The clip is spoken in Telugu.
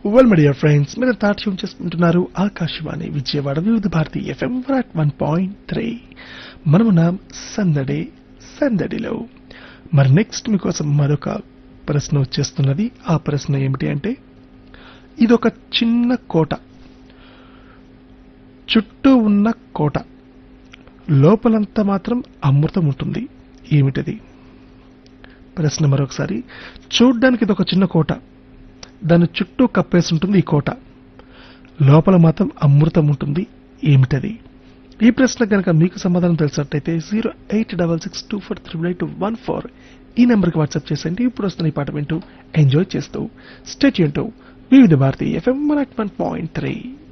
వెల్ మై డియర్ ఫ్రెండ్స్ మీరు తాట్యం చేసుకుంటున్నారు Akashvani Vijayawada Vividh Bharati FM one point three మనమున్నాం సందడి సందడిలో మరి నెక్స్ట్ మీకోసం మరొక ప్రశ్న వచ్చేస్తున్నది ఆ ప్రశ్న ఏమిటి అంటే ఇదొక చిన్న కోట చుట్టూ ఉన్న కోట లోపలంతా మాత్రం అమృతం ఉంటుంది ఏమిటది ప్రశ్న మరొకసారి చూడ్డానికి ఇది ఒక చిన్న కోట దాని చుట్టూ కప్పేసి ఉంటుంది ఈ కోట లోపల మాత్రం అమృతం ఉంటుంది ఏమిటది ఈ ప్రశ్న కనుక మీకు సమాధానం తెలిసినట్టయితే zero eight double six two four triple eight one four ఈ నెంబర్కి వాట్సాప్ చేసేయండి ఇప్పుడు వస్తున్న ఈ పాట వింటూ ఎంజాయ్ చేస్తూ state Vividh Bharati FM one point three